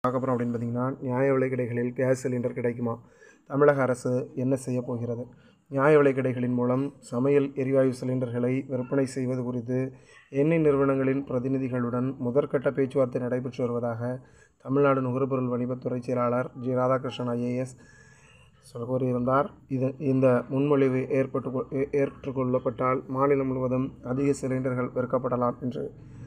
பார்க்க போகிறோம் அப்படின்னு பார்த்தீங்கன்னா நியாய விலை கடைகளில் கேஸ் சிலிண்டர் கிடைக்குமா தமிழக அரசு என்ன செய்ய போகிறது நியாய விலை கடைகளின் மூலம் சமையல் எரிவாயு சிலிண்டர்களை விற்பனை செய்வது குறித்து எண்ணெய் நிறுவனங்களின் பிரதிநிதிகளுடன் முதற்கட்ட பேச்சுவார்த்தை நடைபெற்று வருவதாக தமிழ்நாடு நுகர்பொருள் வணிகத்துறை செயலாளர் ஜி ராதாகிருஷ்ணன் ஐஏஎஸ் சொல்ல கூறியிருந்தார் இது இந்த முன்மொழிவு ஏற்பட்டு கொ- ஏ- ஏற்றுக்கொள்ளப்பட்டால் மாநிலம் முழுவதும் அதிக சிலிண்டர்கள் விற்கப்படலாம் என்று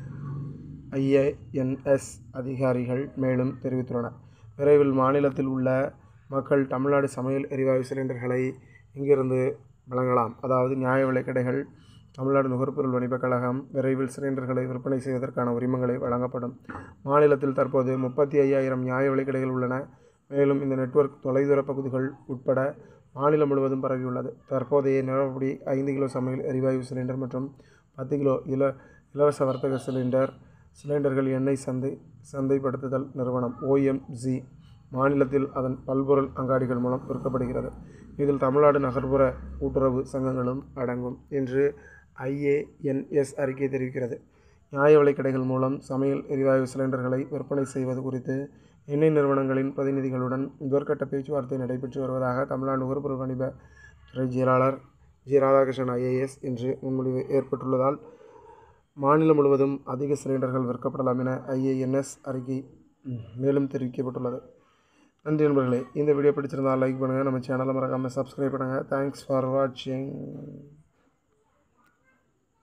ஐஏஎன்எஸ் அதிகாரிகள் மேலும் தெரிவித்துள்ளனர் விரைவில் மாநிலத்தில் உள்ள மக்கள் தமிழ்நாடு சமையல் எரிவாயு சிலிண்டர்களை இங்கிருந்து வழங்கலாம் அதாவது நியாய விலைக் கடைகள் தமிழ்நாடு நுகர்பொருள் வணிகக் கழகம் விரைவில் சிலிண்டர்களை விற்பனை செய்வதற்கான உரிமங்களை வழங்கப்படும் மாநிலத்தில் தற்போது முப்பத்தி ஐயாயிரம் நியாய விலைக் கடைகள் உள்ளன மேலும் இந்த நெட்வொர்க் தொலைதூர பகுதிகள் உட்பட மாநிலம் முழுவதும் பரவியுள்ளது தற்போதைய நிலவரப்படி ஐந்து கிலோ சமையல் எரிவாயு சிலிண்டர் மற்றும் பத்து கிலோ இல இலவச வர்த்தக சிலிண்டர் சிலிண்டர்கள் எண்ணெய் சந்தை சந்தைப்படுத்துதல் நிறுவனம் ஓஎம்ஜி மாநிலத்தில் அதன் பல்பொருள் அங்காடிகள் மூலம் விற்கப்படுகிறது இதில் தமிழ்நாடு நகர்ப்புற கூட்டுறவு சங்கங்களும் அடங்கும் என்று ஐஏஎன்எஸ் அறிக்கை தெரிவிக்கிறது நியாய விலைக் கடைகள் மூலம் சமையல் எரிவாயு சிலிண்டர்களை விற்பனை செய்வது குறித்து எண்ணெய் நிறுவனங்களின் பிரதிநிதிகளுடன் முதற்கட்ட பேச்சுவார்த்தை நடைபெற்று வருவதாக தமிழ்நாடு நுகர்பொருள் வணிக துறை செயலாளர் ஜி ராதாகிருஷ்ணன் ஐஏஎஸ் என்று முன்மொழிவு ஏற்பட்டுள்ளதால் மாநிலம் முழுவதும் அதிக சிலிண்டர்கள் விற்கப்படலாம் என ஐஏஎன்எஸ் அறிக்கை ம், மேலும் தெரிவிக்கப்பட்டுள்ளது நன்றி நண்பர்களே இந்த வீடியோ பிடிச்சிருந்தால் லைக் பண்ணுங்கள் நம்ம சேனலை மறக்காமல் சப்ஸ்கிரைப் பண்ணுங்கள் தேங்க்ஸ் ஃபார் வாட்சிங்